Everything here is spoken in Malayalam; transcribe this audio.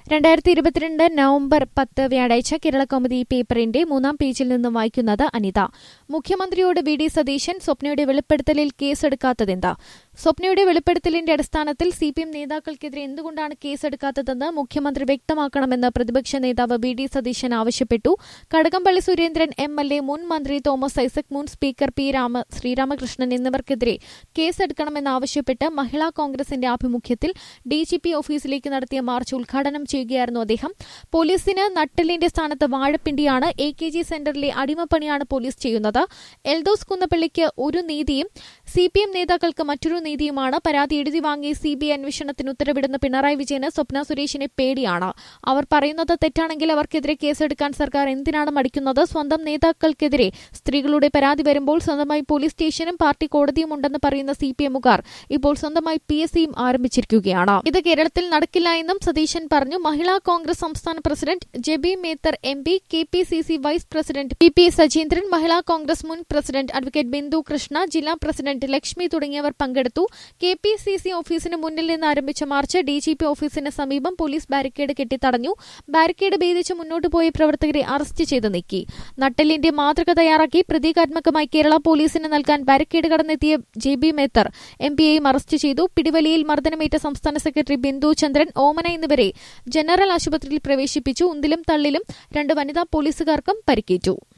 രണ്ടായിരത്തി ഇരുപത്തിരണ്ട് നവംബർ പത്ത് വ്യാഴാഴ്ച കേരള കൗമുദി പേപ്പറിന്റെ മൂന്നാം പേജിൽ നിന്നും വായിക്കുന്നത് അനിത മുഖ്യമന്ത്രിയോട് വി ഡി സതീശൻ സ്വപ്നയുടെ വെളിപ്പെടുത്തലിൽ കേസെടുക്കാത്തതെന്ത് സ്വപ്നയുടെ വെളിപ്പെടുത്തലിന്റെ അടിസ്ഥാനത്തിൽ സി പി എം നേതാക്കൾക്കെതിരെ എന്തുകൊണ്ടാണ് കേസെടുക്കാത്തതെന്ന് മുഖ്യമന്ത്രി വ്യക്തമാക്കണമെന്ന് പ്രതിപക്ഷ നേതാവ് വി ഡി സതീശൻ ആവശ്യപ്പെട്ടു Kadakampally Surendran M L A മുൻ മന്ത്രി തോമസ് ഐസക് മുൻ സ്പീക്കർ പി രാമ ശ്രീരാമകൃഷ്ണൻ എന്നിവർക്കെതിരെ കേസെടുക്കണമെന്നാവശ്യപ്പെട്ട് മഹിളാ കോൺഗ്രസിന്റെ ആഭിമുഖ്യത്തിൽ ഡിജിപി ഓഫീസിലേക്ക് നടത്തിയ മാർച്ച് ഉദ്ഘാടനം ചെയ്യുകയായിരുന്നു അദ്ദേഹം പോലീസിന് നട്ടെല്ലിന്റെ സ്ഥാനത്ത് വാഴപ്പിണ്ടിയാണ് എ കെ ജി സെന്ററിലെ അടിമപ്പണിയാണ് പോലീസ് ചെയ്യുന്നത് എൽദോസ് കുന്നപ്പള്ളിക്ക് ഒരു നീതിയും സി പി എം നേതാക്കൾക്ക് മറ്റൊരു നീതിയുമാണ് പരാതി എഴുതി വാങ്ങി സി ബി ഐ അന്വേഷണത്തിന് ഉത്തരവിടുന്ന പിണറായി വിജയന് സ്വപ്ന സുരേഷിനെ പേടിയാണ് അവർ പറയുന്നത് തെറ്റാണെങ്കിൽ അവർക്കെതിരെ കേസെടുക്കാൻ സർക്കാർ എന്തിനാണ് മടിക്കുന്നത് സ്വന്തം നേതാക്കൾക്കെതിരെ സ്ത്രീകളുടെ പരാതി വരുമ്പോൾ സ്വന്തമായി പോലീസ് സ്റ്റേഷനും പാർട്ടി കോടതിയും ഉണ്ടെന്ന് പറയുന്ന സി പി എമ്മുകാർ ഇപ്പോൾ സ്വന്തമായി പി എസ് സിയും ആരംഭിച്ചിരിക്കുകയാണ് ഇത് കേരളത്തിൽ നടക്കില്ല എന്നും സതീശൻ പറഞ്ഞു മഹിളാ കോൺഗ്രസ് സംസ്ഥാന president Jebi Mather M P K P C C vice president P P Sajeendran Mahila Congress മുൻ പ്രസിഡന്റ് അഡ്വക്കേറ്റ് ബിന്ദു കൃഷ്ണ ജില്ലാ പ്രസിഡന്റ് ലക്ഷ്മി തുടങ്ങിയവർ പങ്കെടുത്തു കെ പി സി സി ഓഫീസിന് മുന്നിൽ നിന്ന് ആരംഭിച്ച മാർച്ച് ഡി ജി പി ഓഫീസിന് സമീപം പോലീസ് ബാരിക്കേഡ് കെട്ടിത്തടഞ്ഞു ബാരിക്കേഡ് ഭേദിച്ച് മുന്നോട്ട് പോയ പ്രവർത്തകരെ അറസ്റ്റ് ചെയ്ത് നീക്കി നട്ടെല്ലിന്റെ മാതൃക തയ്യാറാക്കി പ്രതീകാത്മകമായി കേരള പോലീസിന് നൽകാൻ ബാരിക്കേഡ് കടന്നെത്തിയ ജെ ബി മേത്തർ എം പിയെയും അറസ്റ്റ് ചെയ്തു പിടിവലിയിൽ മർദ്ദനമേറ്റ സംസ്ഥാന സെക്രട്ടറി ബിന്ദു ചന്ദ്രൻ ഓമന എന്നിവരെ ജനറൽ ആശുപത്രിയിൽ പ്രവേശിപ്പിച്ചു ഉന്തിലും തള്ളിലും രണ്ട് വനിതാ പോലീസുകാർക്കും പരിക്കേറ്റു